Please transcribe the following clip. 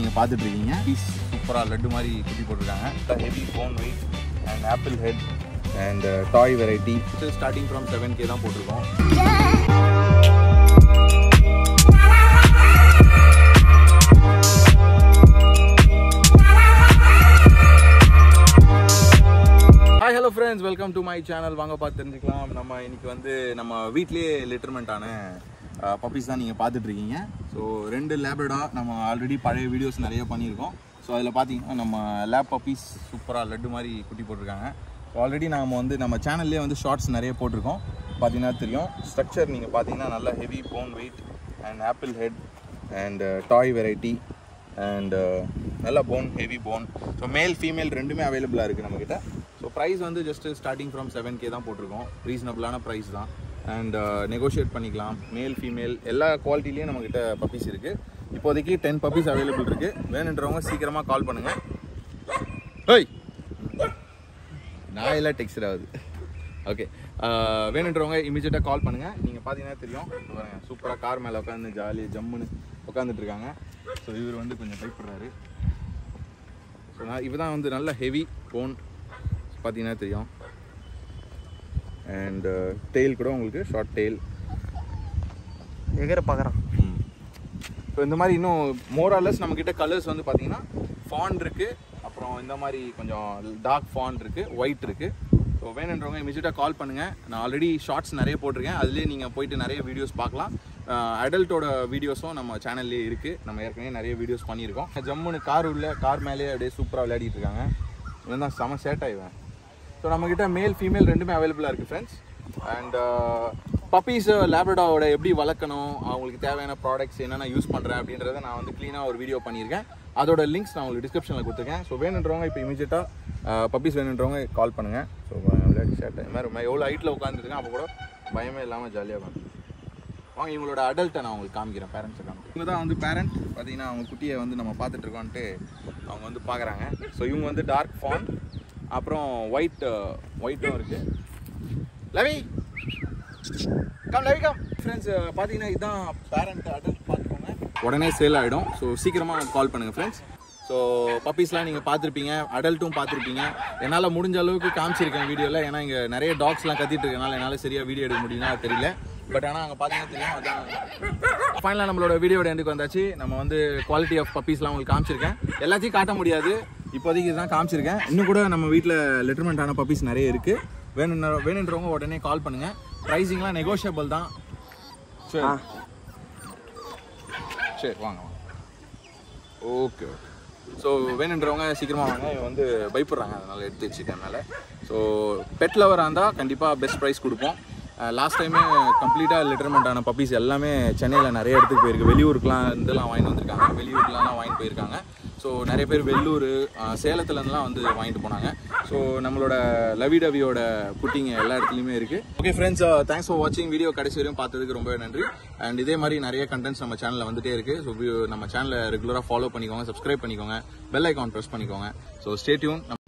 நீங்கள் பார்த்துட்டு இருக்கீங்க பீஸ் சூப்பராக லட்டு மாதிரி குட்டி போட்டிருக்காங்க heavy bone weight and apple head and toy variety starting from seven K தான் போட்டிருக்கோம் hi hello friends welcome to my channel வாங்க பார்த்து தெரிஞ்சுக்கலாம் நம்ம இன்னைக்கு வந்து நம்ம வீட்லேயே லிட்டர்மெண்ட் ஆன பப்பீஸ் தான் நீங்கள் பார்த்துட்டு இருக்கீங்க ஸோ ரெண்டு லேபடா நம்ம ஆல்ரெடி பழைய வீடியோஸ் நிறைய பண்ணியிருக்கோம் ஸோ அதில் பார்த்தீங்கன்னா நம்ம லேப் பப்பீஸ் சூப்பராக லட்டு மாதிரி குட்டி போட்டிருக்காங்க ஆல்ரெடி நாம் வந்து நம்ம சேனல்லே வந்து ஷார்ட்ஸ் நிறைய போட்டிருக்கோம் பார்த்தீங்கன்னா தெரியும் ஸ்ட்ரக்சர் நீங்கள் பார்த்தீங்கன்னா நல்லா heavy bone weight and apple head and toy variety and நல்ல bone heavy bone so male female ரெண்டுமே அவைலபிளாக இருக்குது நம்மக்கிட்ட ஸோ ப்ரைஸ் வந்து just starting from seven K தான் போட்டிருக்கோம் ரீசனபிளான ப்ரைஸ் தான் அண்ட் நெகோஷியேட் பண்ணிக்கலாம் மேல் ஃபீமேல் எல்லா குவாலிட்டிலையும் நம்மக்கிட்ட பப்பீஸ் இருக்குது இப்போதைக்கு டென் பப்பீஸ் அவைலபிள் இருக்குது வேணுன்றவங்க சீக்கிரமாக கால் பண்ணுங்கள் ஹோய் நான் எல்லாம் டெக்ஸ்ட் ஆகுது ஓகே வேணுன்றவங்க இமீடியட்டாக கால் பண்ணுங்கள் நீங்கள் பார்த்தீங்கன்னா தெரியும் பாருங்க சூப்பராக கார் மேலே உட்காந்து ஜாலியாக ஜம்முன்னு உட்காந்துட்டு இருக்காங்க ஸோ இவர் வந்து கொஞ்சம் பயப்படுறாரு ஸோ நான் இவர் தான் வந்து நல்ல ஹெவி போன் பார்த்தீங்கன்னா தெரியும் அண்ட் டெயில் கூட உங்களுக்கு ஷார்ட் டெயில் எகர பார்க்குறான் ஸோ இந்த மாதிரி இன்னும் மோராலஸ் நம்மக்கிட்ட கலர்ஸ் வந்து பார்த்தீங்கன்னா ஃபான் இருக்குது அப்புறம் இந்த மாதிரி கொஞ்சம் டார்க் ஃபான் இருக்குது ஒயிட் இருக்குது ஸோ வேணுன்றவங்க இமீடியட்டாக கால் பண்ணுங்கள் நான் ஆல்ரெடி ஷார்ட்ஸ் நிறைய போட்டிருக்கேன் அதுலேயே நீங்கள் போயிட்டு நிறைய வீடியோஸ் பார்க்கலாம் அடல்ட்டோட வீடியோஸும் நம்ம சேனல்லே இருக்குது நம்ம ஏற்கனவே நிறைய வீடியோஸ் பண்ணியிருக்கோம் ஜம்முன்னு கார் உள்ள கார் மேலேயே அப்படியே சூப்பராக விளையாடிட்டு இருக்காங்க இவன் தான் செம சேட் ஆயிடுவேன் ஸோ நம்மக்கிட்ட மேல் ஃபீமேல் ரெண்டுமே அவைலபிளாக இருக்குது ஃப்ரெண்ட்ஸ் அண்ட் பப்பீஸ் லேப்ரடாவோட எப்படி வளர்க்கணும் அவங்களுக்கு தேவையான ப்ராடக்ட்ஸ் என்னென்ன யூஸ் பண்ணுறேன் அப்படின்றத நான் வந்து க்ளீனாக ஒரு வீடியோ பண்ணியிருக்கேன் அதோட லிங்க்ஸ் நான் உங்களுக்கு டிஸ்கிரிப்ஷனில் கொடுத்துருக்கேன் ஸோ வேணுன்றவங்க இப்போ இமீடியட்டாக பப்பீஸ் வேணுன்றவங்க கால் பண்ணுங்கள் ஸோ விளையாடி ஷேர்ட் இந்த மாதிரி எவ்வளோ ஹைட்டில் உட்காந்துருக்கேன் அப்போ கூட பயமே இல்லாமல் ஜாலியாக உட்காந்து வாங்க இவங்களோட அடல்ட்டை நான் உங்களுக்கு காமிக்கிறேன் பேரண்ட்ஸை காமிக்கிறேன் இவங்க தான் வந்து பேரண்ட் பார்த்தீங்கன்னா அவங்க குட்டியை வந்து நம்ம பார்த்துட்டு இருக்கோன்ட்டு அவங்க வந்து பார்க்குறாங்க ஸோ இவங்க வந்து டார்க் ஃபான் அப்புறம் ஒயிட் ஒயிட்டும் இருக்குது லவி கம் லவி கம் ஃப்ரெண்ட்ஸ் பார்த்தீங்கன்னா இதுதான் பேரண்ட் அடல்ட் பார்த்துக்கோங்க உடனே சேல் ஆகிடும் ஸோ சீக்கிரமாக கால் பண்ணுங்கள் ஃப்ரெண்ட்ஸ் ஸோ பப்பீஸ்லாம் நீங்கள் பார்த்துருப்பீங்க அடல்ட்டும் பார்த்துருப்பீங்க என்னால் முடிஞ்ச அளவுக்கு காமிச்சிருக்கேன் வீடியோவில் ஏன்னா இங்கே நிறைய டாக்ஸ்லாம் கத்திட்டு இருக்கனால என்னால் சரியாக வீடியோ எடுக்க முடியும்னா தெரியல பட் ஆனால் அங்கே பார்த்தீங்கன்னா தெரியும் அதான் ஃபைனலாக நம்மளோட வீடியோட எண்டுக்கு வந்தாச்சு நம்ம வந்து குவாலிட்டி ஆஃப் பப்பீஸ்லாம் உங்களுக்கு காமிச்சிருக்கேன் எல்லாத்தையும் காட்ட முடியாது இப்போதைக்கு தான் காமிச்சிருக்கேன் இன்னும் கூட நம்ம வீட்டில் லெட்டர்மெண்ட் ஆன பப்பீஸ் நிறைய இருக்குது வேணுன்ற வேணுன்றவங்க உடனே கால் பண்ணுங்கள் ப்ரைஸிங்லாம் நெகோஷியபிள் தான் சரி சரி வாங்க வாங்க ஓகே ஓகே ஸோ வேணுன்றவங்க சீக்கிரமாக வாங்க இவன் வந்து பயப்படுறாங்க அதனால் எடுத்து வச்சுட்டேன் மேலே ஸோ பெட் லவராக இருந்தால் கண்டிப்பாக பெஸ்ட் ப்ரைஸ் கொடுப்போம் லாஸ்ட் டைமே கம்ப்ளீட்டாக லிட்டர்மெண்ட் ஆன பப்பீஸ் எல்லாமே சென்னையில் நிறைய இடத்துக்கு போயிருக்கு வெளியூருக்குலாம் இருந்தெல்லாம் வாங்கிட்டு வந்திருக்காங்க வெளியூருக்குலாம் வாங்கிட்டு போயிருக்காங்க ஸோ நிறைய பேர் வெள்ளூர் சேலத்துலேருந்துலாம் வந்து வாங்கிட்டு போனாங்க ஸோ நம்மளோட லவி டவியோட குட்டிங்க எல்லா இடத்துலையுமே இருக்குது ஓகே ஃப்ரெண்ட்ஸ் தேங்க்ஸ் ஃபார் வாட்சிங் வீடியோ கடைசி வரையும் பார்த்ததுக்கு ரொம்ப நன்றி அண்ட் இதே மாதிரி நிறைய கண்டென்ட்ஸ் நம்ம சேனலில் வந்துட்டே இருக்குது ஸோ நம்ம சேனலை ரெகுலராக ஃபாலோ பண்ணிக்கோங்க சப்ஸ்கிரைப் பண்ணிக்கோங்க பெல் ஐக்கான் ப்ரெஸ் பண்ணிக்கோங்க ஸோ ஸ்டேட்யூன்